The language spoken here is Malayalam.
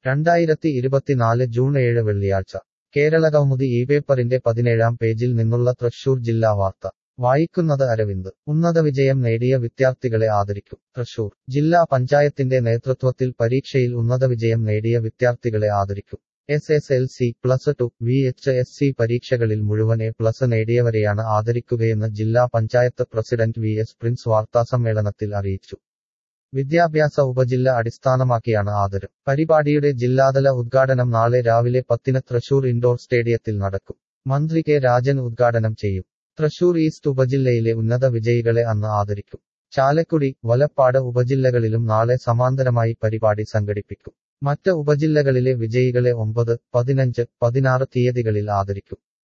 രണ്ടായിരത്തി ഇരുപത്തിനാല് ജൂൺ ഏഴ് വെള്ളിയാഴ്ച കേരളകൗമുദി ഈ പേപ്പറിന്റെ പതിനേഴാം പേജിൽ നിന്നുള്ള തൃശൂർ ജില്ലാ വാർത്ത വായിക്കുന്നത് അരവിന്ദ് ഉന്നത വിജയം നേടിയ വിദ്യാർത്ഥികളെ ആദരിക്കും തൃശൂർ ജില്ലാ പഞ്ചായത്തിന്റെ നേതൃത്വത്തിൽ പരീക്ഷയിൽ ഉന്നത വിജയം നേടിയ വിദ്യാർത്ഥികളെ ആദരിക്കും S S L C plus two V H S C പരീക്ഷകളിൽ മുഴുവൻ എ പ്ലസ് നേടിയവരെയാണ് ആദരിക്കുകയെന്ന് ജില്ലാ panchayat president V S Prince വാർത്താസമ്മേളനത്തിൽ അറിയിച്ചു വിദ്യാഭ്യാസ ഉപജില്ല അടിസ്ഥാനമാക്കിയാണ് ആദരം പരിപാടിയുടെ ജില്ലാതല ഉദ്ഘാടനം നാളെ രാവിലെ പത്തിന് തൃശൂർ ഇൻഡോർ സ്റ്റേഡിയത്തിൽ നടക്കും മന്ത്രി കെ രാജൻ ഉദ്ഘാടനം ചെയ്യും തൃശൂർ ഈസ്റ്റ് ഉപജില്ലയിലെ ഉന്നത വിജയികളെ അന്ന് ആദരിക്കും ചാലക്കുടി വലപ്പാട് ഉപജില്ലകളിലും നാളെ സമാന്തരമായി പരിപാടി സംഘടിപ്പിക്കും മറ്റ് ഉപജില്ലകളിലെ വിജയികളെ ഒമ്പത് പതിനഞ്ച് പതിനാറ് തീയതികളിൽ ആദരിക്കും